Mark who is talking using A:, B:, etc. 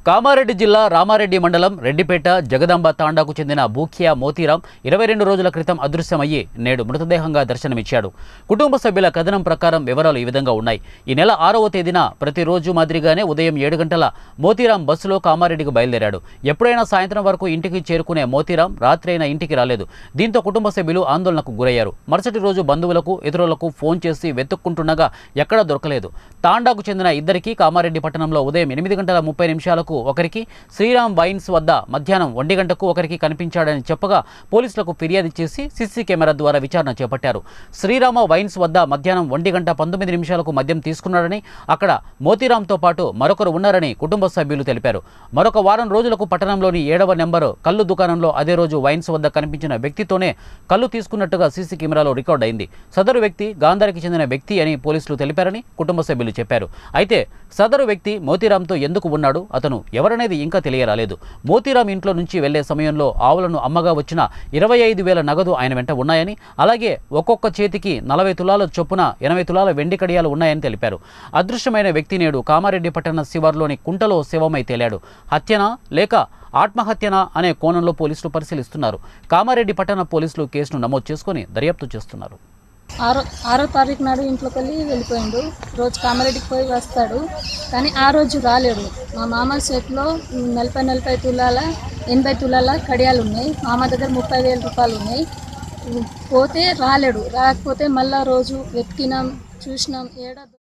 A: కామారెడ్డి జిల్లా రామారెడ్డి మండలం రెడ్డిపేట జగదాంబ తాండాకు చెందిన బూఖ్యా మోతీరాం ఇరవై రెండు రోజుల క్రితం అదృశ్యమయ్యి నేడు మృతదేహంగా దర్శనమిచ్చాడు కుటుంబ సభ్యుల కథనం ప్రకారం వివరాలు ఈ విధంగా ఉన్నాయి ఈ నెల ఆరవ తేదీన ప్రతిరోజు మాదిరిగానే ఉదయం ఏడు గంటల మోతీరాం బస్సులో కామారెడ్డికి బయలుదేరాడు ఎప్పుడైనా సాయంత్రం వరకు ఇంటికి చేరుకునే మోతీరాం రాత్రి అయినా ఇంటికి రాలేదు దీంతో కుటుంబ సభ్యులు ఆందోళనకు గురయ్యారు మరుసటి రోజు బంధువులకు ఇతరులకు ఫోన్ చేసి వెతుక్కుంటుండగా ఎక్కడా దొరకలేదు తాండాకు చెందిన ఇద్దరికి కామారెడ్డి పట్టణంలో ఉదయం ఎనిమిది గంటల ముప్పై నిమిషాలకు ఒకరికి శ్రీరామ్ వైన్స్ వద్ద మధ్యాహ్నం ఒంటి గంటకు ఒకరికి కనిపించాడని చెప్పగా పోలీసులకు ఫిర్యాదు చేసి సీసీ కెమెరా ద్వారా విచారణ చేపట్టారు శ్రీరామ వైన్స్ వద్ద మధ్యాహ్నం ఒంటి గంట పంతొమ్మిది నిమిషాలకు మద్యం తీసుకున్నాడని అక్కడ మోతీరామ్తో పాటు మరొకరు ఉన్నారని కుటుంబ సభ్యులు తెలిపారు మరొక వారం రోజులకు పట్టణంలోని ఏడవ నెంబరు కళ్ళు దుకాణంలో అదే రోజు వైన్స్ వద్ద కనిపించిన వ్యక్తితోనే కళ్ళు తీసుకున్నట్టుగా సీసీ కెమెరాలో రికార్డ్ అయింది సదరు వ్యక్తి గాంధారికి చెందిన వ్యక్తి అని పోలీసులు తెలిపారని కుటుంబ సభ్యులు చెప్పారు అయితే సదరు వ్యక్తి మోతీరామ్తో ఎందుకు ఉన్నాడు అతను ఎవరనేది ఇంకా తెలియరాలేదు మోతీరామ్ ఇంట్లో నుంచి వెళ్లే సమయంలో ఆవులను అమ్మగా వచ్చిన ఇరవై ఐదు వేల నగదు ఆయన వెంట ఉన్నాయని అలాగే ఒక్కొక్క చేతికి నలభై తులాల చొప్పున ఎనభై తులాల వెండి కడియాలు ఉన్నాయని తెలిపారు అదృశ్యమైన వ్యక్తి నేడు కామారెడ్డి పట్టణ శివార్లోని కుంటలో శివమై తేలాడు హత్యనా లేక ఆత్మహత్యనా అనే కోణంలో పోలీసులు పరిశీలిస్తున్నారు కామారెడ్డి పట్టణ పోలీసులు కేసును నమోదు చేసుకుని దర్యాప్తు చేస్తున్నారు
B: ఆరో ఆరో తారీఖు నాడు ఇంట్లోకి వెళ్ళి వెళ్ళిపోయిండు రోజు కామారెడ్డికి పోయి వస్తాడు కానీ ఆ రోజు రాలేడు మా మామ చేతిలో నలభై నలభై తులాల ఎనభై తులాల కడియాలు ఉన్నాయి మామ దగ్గర ముప్పై వేల రూపాయలు ఉన్నాయి పోతే రాలేడు రాకపోతే మళ్ళా రోజు వెతికినాం చూసినాం ఏడా